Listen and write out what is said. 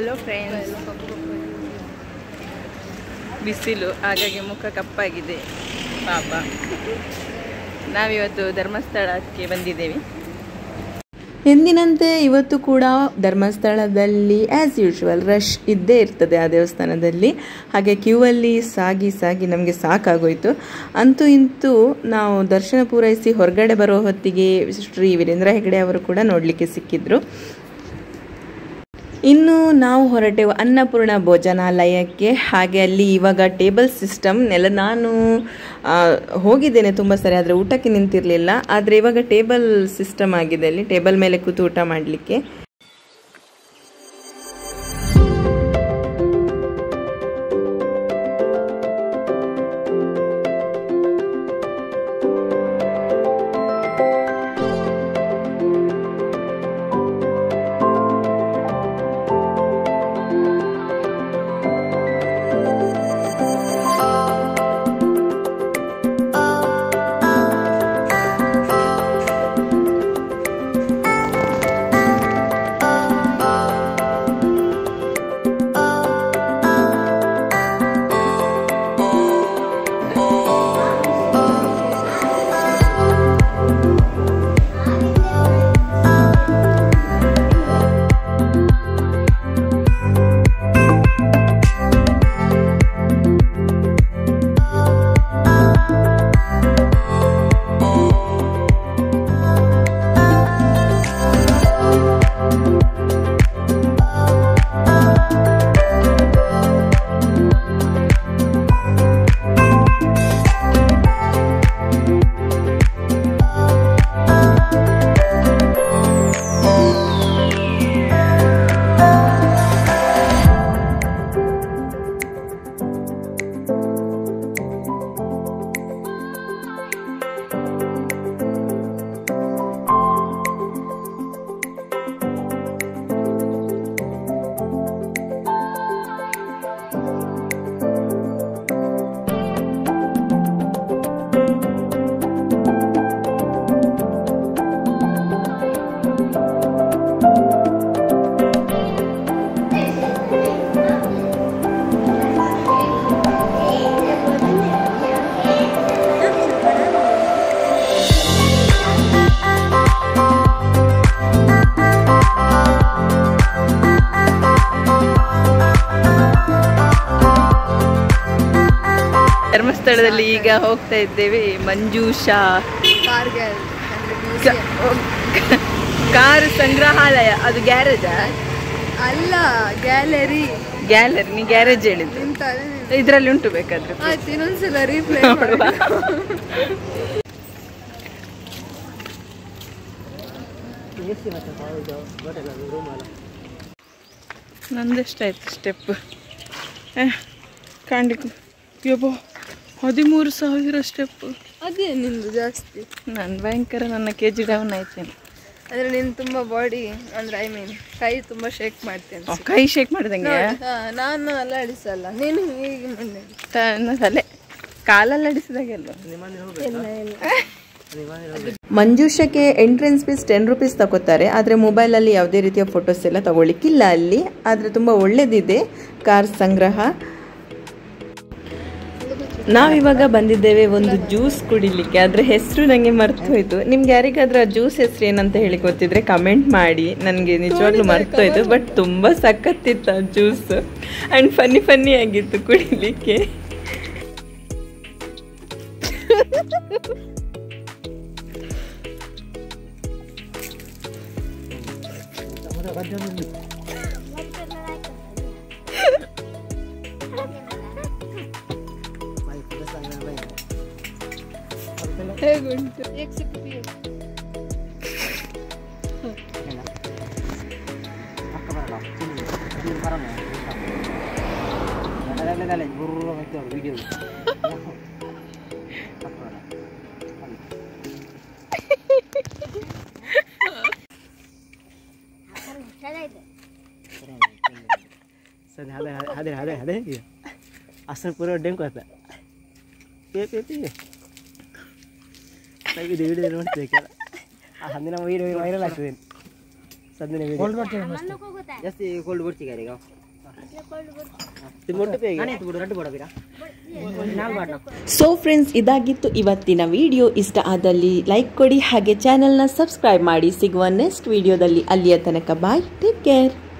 Hello friends ಬಿಸಿಲು ಹಾಗಾಗಿ ಮುಖ ಕಪ್ಪಾಗಿದೆ ಪಾಪ ನಾವಿವತ್ತು ಧರ್ಮಸ್ಥಳಕ್ಕೆ ಬಂದಿದ್ದೇವೆ ಎಂದಿನಂತೆ ಇವತ್ತು ಕೂಡ ಧರ್ಮಸ್ಥಳದಲ್ಲಿ ಆ್ಯಸ್ ಯೂಶುವಲ್ ರಶ್ ಇದ್ದೇ ಇರ್ತದೆ ಆ ದೇವಸ್ಥಾನದಲ್ಲಿ ಹಾಗೆ ಕ್ಯೂ ಅಲ್ಲಿ ಸಾಗಿ ಸಾಗಿ ನಮಗೆ ಸಾಕಾಗೋಯ್ತು ಅಂತೂ ಇಂತೂ ನಾವು ದರ್ಶನ ಪೂರೈಸಿ ಹೊರಗಡೆ ಬರೋ ಹೊತ್ತಿಗೆ ಶ್ರೀ ವೀರೇಂದ್ರ ಹೆಗಡೆ ಅವರು ಕೂಡ ನೋಡಲಿಕ್ಕೆ ಸಿಕ್ಕಿದ್ರು ಇನ್ನು ನಾವು ಹೊರಟೆವು ಅನ್ನಪೂರ್ಣ ಭೋಜನಾಲಯಕ್ಕೆ ಹಾಗೆ ಅಲ್ಲಿ ಇವಾಗ ಟೇಬಲ್ ಸಿಸ್ಟಮ್ ನೆಲ ನಾನು ಆ, ಹೋಗಿದ್ದೇನೆ ತುಂಬ ಸರಿ ಆದರೆ ಊಟಕ್ಕೆ ನಿಂತಿರಲಿಲ್ಲ ಆದರೆ ಇವಾಗ ಟೇಬಲ್ ಸಿಸ್ಟಮ್ ಆಗಿದೆ ಅಲ್ಲಿ ಟೇಬಲ್ ಮೇಲೆ ಕೂತು ಊಟ ಮಾಡಲಿಕ್ಕೆ ಧರ್ಮಸ್ಥಳದಲ್ಲಿ ಈಗ ಹೋಗ್ತಾ ಇದ್ದೇವೆ ಮಂಜೂಷಾ ಕಾರ್ ಸಂಗ್ರಹಾಲಯ ಅದು ಗ್ಯಾರೇಜ್ ಅಲ್ಲ ಗ್ಯಾಲರಿ ಗ್ಯಾಲರಿ ನೀ ಗ್ಯಾರೇಜ್ ಹೇಳಿದ್ದು ಅಂತ ಇದರಲ್ಲಿ ಉಂಟು ಬೇಕಾದ್ರೆ ಆಯ್ತು ಇನ್ನೊಂದ್ಸಲ ರೀಪ್ಲೇ ನೋಡುವ ನಂದೆಷ್ಟಾಯ್ತು ಸ್ಟೆಪ್ ಕಾಣ್ಲಿಕ್ಕೆ ಯಬ್ಬ ಹದಿಮೂರು ಸಾವಿರ ಸ್ಟೆಪ್ ಅದೇ ನಿಂದು ಜಾಸ್ತಿ ನಾನು ಭಯಂಕರ ನನ್ನ ಕೆ ಜಿ ಡೌನ್ ಆಯ್ತೇನೆ ಅಂದ್ರೆ ನೀನ್ ತುಂಬಾ ಬಾಡಿ ಅಂದ್ರೆ ಐ ಮೀನ್ ಕೈ ತುಂಬಾ ಶೇಕ್ ಮಾಡ್ತೇನೆ ಆ, ಕೈ ಶೇಕ್ ಮಾಡಿದಂಗೆ ಹಾ, ನಾನು ಅಲ್ಲಾಡಿಸಲ್ಲ ನೀನು ಹೀಗೆ ಮಾಡಿ ತ- ತಲೆ ಕಾಲಲ್ಲಿ ಅಡಿಸಿದಾಗೆಲ್ಲ ಇಲ್ಲ ಇಲ್ಲ ಮಂಜೂಷಕ್ಕೆ ಎಂಟ್ರೆನ್ಸ್ ಫೀಸ್ ಟೆನ್ ರುಪೀಸ್ ತಗೋತಾರೆ ಆದರೆ ಮೊಬೈಲಲ್ಲಿ ಯಾವುದೇ ರೀತಿಯ ಫೋಟೋಸ್ ಎಲ್ಲ ತಗೊಳ್ಳಿಕ್ಕಿಲ್ಲ ಅಲ್ಲಿ ಆದರೆ ತುಂಬ ಒಳ್ಳೆಯದಿದೆ ಕಾರ್ ಸಂಗ್ರಹ ನಾವಿವಾಗ ಬಂದಿದ್ದೇವೆ ಒಂದು ಜ್ಯೂಸ್ ಕುಡಿಲಿಕ್ಕೆ ಅದರ ಹೆಸರು ನನಗೆ ಮರ್ತು ಹೋಯ್ತು ನಿಮ್ಗೆ ಯಾರಿಗಾದ್ರೂ ಆ ಜ್ಯೂಸ್ ಹೆಸರು ಏನಂತ ಹೇಳಿ ಗೊತ್ತಿದ್ರೆ ಕಮೆಂಟ್ ಮಾಡಿ ನನಗೆ ನಿಜವಾಗ್ಲೂ ಮರ್ತು ಹೋಯ್ತು ಬಟ್ ತುಂಬ ಸಖತ್ತಿತ್ತು ಆ ಜ್ಯೂಸ್ ಆ್ಯಂಡ್ ಫನ್ನಿ ಫನ್ನಿ ಆಗಿತ್ತು ಕುಡಿಲಿಕ್ಕೆ ಹೇಗುಂಟು ಏಕ್ ಸಿಪ್ಪಿ ಪಿಯು. ಸರಿ ಅದೇ ಅದೇ ಅದೇ ಅದೇ ಅಸಲು ಪೂರ ಡೆಂಕು ಆತ ಪೇ ಪೇ ಪೇ ತೆಗೆದು ವಿಡಿಯೋ ನೋಡ್ತೇವೆ ಕೆಲ ಆ ಹಂದಿನ ವೈರಲ್ ವೈರಲ್ ಆಗ್ತದೆ संदने में कोल्ड बॉडी जैसे कोल्ड बॉडी करेगा मोटे पे गया तो रड्ड बड़ा बेटा नाल बाटना ಸೊ ಫ್ರೆಂಡ್ಸ್ ಇದಾಗಿತ್ತು ಇವತ್ತಿನ ವಿಡಿಯೋ ಇಷ್ಟ ಆದಲ್ಲಿ ಲೈಕ್ ಕೊಡಿ ಹಾಗೆ ಚಾನೆಲ್ನ ಸಬ್ಸ್ಕ್ರೈಬ್ ಮಾಡಿ ಸಿಗುವ ನೆಕ್ಸ್ಟ್ ವಿಡಿಯೋದಲ್ಲಿ ಅಲ್ಲಿಯ ತನಕ ಬಾಯ್ ಟೇಕ್ ಕೇರ್